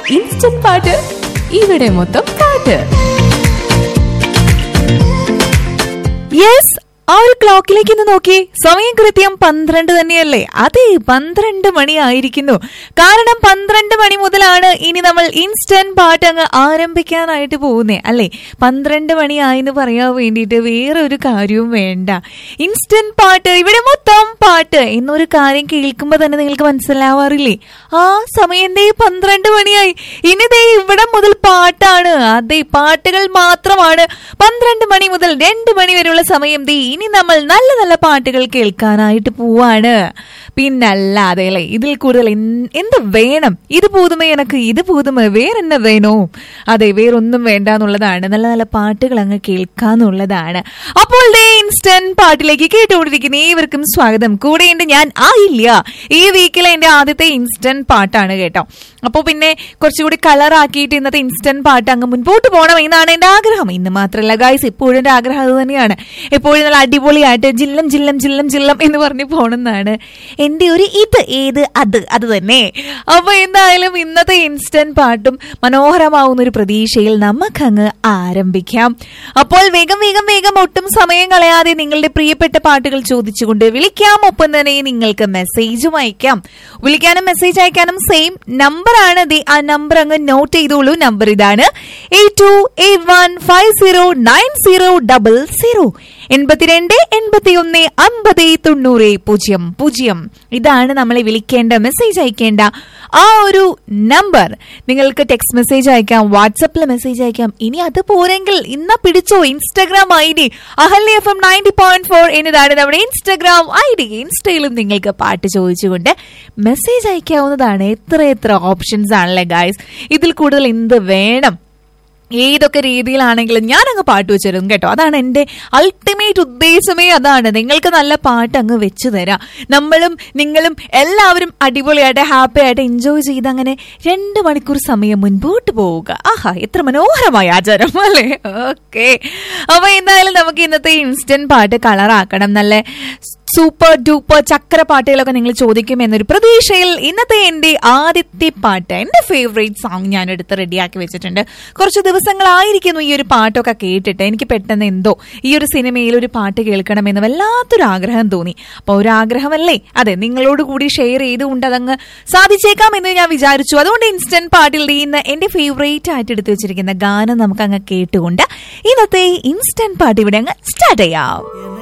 instant പാട്ട് ഇവിടെ മൊത്തം പാട്ട് യെസ് ആ ഒരു ക്ലോക്കിലേക്ക് ഒന്ന് നോക്കി സമയം കൃത്യം പന്ത്രണ്ട് തന്നെയല്ലേ അതെ പന്ത്രണ്ട് മണി ആയിരിക്കുന്നു കാരണം പന്ത്രണ്ട് മണി മുതലാണ് ഇനി നമ്മൾ ഇൻസ്റ്റന്റ് പാട്ട് അങ്ങ് ആരംഭിക്കാനായിട്ട് പോകുന്നേ അല്ലേ പന്ത്രണ്ട് മണി ആയെന്ന് പറയാൻ വേണ്ടിയിട്ട് വേറെ ഒരു കാര്യവും വേണ്ട ഇൻസ്റ്റന്റ് പാട്ട് ഇവിടെ മൊത്തം പാട്ട് എന്നൊരു കാര്യം കേൾക്കുമ്പോൾ തന്നെ നിങ്ങൾക്ക് മനസ്സിലാവാറില്ലേ ആ സമയം ദേ പന്ത്രണ്ട് മണിയായി ഇനി ദേ ഇവിടെ മുതൽ പാട്ടാണ് അതെ പാട്ടുകൾ മാത്രമാണ് പന്ത്രണ്ട് മണി മുതൽ രണ്ട് മണി വരെയുള്ള സമയം ദേ ഇനി നമ്മൾ നല്ല നല്ല പാട്ടുകൾ കേൾക്കാനായിട്ട് പോവാണ് പിന്നല്ലാതെ അല്ലേ ഇതിൽ കൂടുതൽ എൻ- എന്ത് വേണം ഇത് പൂതുമേ എനക്ക് ഇത് പൂതുമേ വേറെന്നെ വേണോ അതെ വേറൊന്നും വേണ്ട എന്നുള്ളതാണ് നല്ല നല്ല പാട്ടുകൾ അങ്ങ് കേൾക്കാന്നുള്ളതാണ് അപ്പോൾ ദേ ഇൻസ്റ്റന്റ് പാട്ടിലേക്ക് കേട്ടുകൊണ്ടിരിക്കുന്ന ഏവർക്കും സ്വാഗതം കൂടെയുണ്ട് ഞാൻ ആയില്ല ഈ വീക്കിലെ എന്റെ ആദ്യത്തെ ഇൻസ്റ്റന്റ് പാട്ടാണ് കേട്ടോ അപ്പോൾ പിന്നെ കുറച്ചുകൂടി കളർ ആക്കിയിട്ട് ഇന്നത്തെ ഇൻസ്റ്റന്റ് പാട്ട് അങ്ങ് മുൻപോട്ട് പോകണം എന്നാണ് എന്റെ ആഗ്രഹം ഇന്ന് മാത്രമല്ല ഗായ്സ് എപ്പോഴും എന്റെ ആഗ്രഹം അത് തന്നെയാണ് എപ്പോഴും നല്ല അടിപൊളിയായിട്ട് ജില്ലം ജില്ലം ജില്ലം ജില്ലം എന്ന് പറഞ്ഞ് പോകണമെന്നാണ് എന്റെ ഒരു ഇത് ഏത് അത് അത് തന്നെ അപ്പൊ എന്തായാലും ഇന്നത്തെ ഇൻസ്റ്റന്റ് പാട്ടും മനോഹരമാവുന്ന ഒരു പ്രതീക്ഷയിൽ നമുക്കങ്ങ് ആരംഭിക്കാം അപ്പോൾ വേഗം വേഗം വേഗം ഒട്ടും സമയം കളയാതെ നിങ്ങളുടെ പ്രിയപ്പെട്ട പാട്ടുകൾ ചോദിച്ചുകൊണ്ട് വിളിക്കാം ഒപ്പം തന്നെ നിങ്ങൾക്ക് മെസ്സേജും അയക്കാം വിളിക്കാനും മെസ്സേജ് അയക്കാനും സെയിം നമ്പർ ആണ് ദേ ആ നമ്പർ അങ്ങ് നോട്ട് ചെയ്തോളൂ നമ്പർ ഇതാണ് eight two eight one five zero nine zero double zero എൺപത്തിരണ്ട് എൺപത്തി ഒന്ന് അൻപത് തൊണ്ണൂറ് പൂജ്യം പൂജ്യം ഇതാണ് നമ്മളെ വിളിക്കേണ്ട മെസ്സേജ് അയക്കേണ്ട ആ ഒരു നമ്പർ നിങ്ങൾക്ക് ടെക്സ്റ്റ് മെസ്സേജ് അയക്കാം വാട്സപ്പിൽ മെസ്സേജ് അയക്കാം ഇനി അത് പോരെങ്കിൽ ഇന്ന പിടിച്ചോ Instagram I D Ahalya F M ninety point four എന്നതാണ് നമ്മുടെ ഇൻസ്റ്റാഗ്രാം ഐ ഡി ഇൻസ്റ്റയിലും നിങ്ങൾക്ക് പാട്ട് ചോദിച്ചുകൊണ്ട് മെസ്സേജ് അയക്കാവുന്നതാണ് എത്ര എത്ര ഓപ്ഷൻസ് ആണല്ലേ ഗായ്സ് ഇതിൽ കൂടുതൽ എന്ത് വേണം ഏതൊക്കെ രീതിയിലാണെങ്കിലും ഞാൻ അങ്ങ് പാട്ട് വെച്ചിരും കേട്ടോ അതാണ് എൻ്റെ അൾട്ടിമേറ്റ് ഉദ്ദേശമേ അതാണ് നിങ്ങൾക്ക് നല്ല പാട്ട് അങ്ങ് വെച്ചു തരാം നമ്മളും നിങ്ങളും എല്ലാവരും അടിപൊളിയായിട്ട് ഹാപ്പി ആയിട്ട് എൻജോയ് ചെയ്ത് അങ്ങനെ രണ്ട് മണിക്കൂർ സമയം മുൻപോട്ട് പോവുക ആഹാ എത്ര മനോഹരമായ ആചാരം അല്ലേ ഓക്കെ അപ്പൊ എന്തായാലും നമുക്ക് ഇന്നത്തെ ഇൻസ്റ്റന്റ് പാട്ട് കളറാക്കണം നല്ല സൂപ്പർ ഡൂപ്പർ ചക്ര പാട്ടുകളൊക്കെ നിങ്ങൾ ചോദിക്കും എന്നൊരു പ്രതീക്ഷയിൽ ഇന്നത്തെ എന്റെ ആദ്യത്തെ പാട്ട് എന്റെ ഫേവറേറ്റ് സോങ് ഞാൻ എടുത്ത് റെഡിയാക്കി വെച്ചിട്ടുണ്ട് കുറച്ച് ദിവസങ്ങളായിരിക്കുന്നു ഈ ഒരു പാട്ടൊക്കെ കേട്ടിട്ട് എനിക്ക് പെട്ടെന്ന് എന്തോ ഈ ഒരു സിനിമയിൽ ഒരു പാട്ട് കേൾക്കണമെന്ന് വല്ലാത്തൊരു ആഗ്രഹം തോന്നി അപ്പൊ ഒരു ആഗ്രഹമല്ലേ അതെ നിങ്ങളോട് കൂടി ഷെയർ ചെയ്തുകൊണ്ട് അതങ്ങ് സാധിച്ചേക്കാം എന്ന് ഞാൻ വിചാരിച്ചു അതുകൊണ്ട് ഇൻസ്റ്റന്റ് പാട്ടിൽ ഇന്ന് എന്റെ ഫേവറേറ്റ് ആയിട്ട് എടുത്തു വെച്ചിരിക്കുന്ന ഗാനം നമുക്ക് അങ്ങ് കേട്ടുകൊണ്ട് ഇന്നത്തെ ഇൻസ്റ്റന്റ് പാട്ട് ഇവിടെ അങ്ങ് സ്റ്റാർട്ട് ചെയ്യാം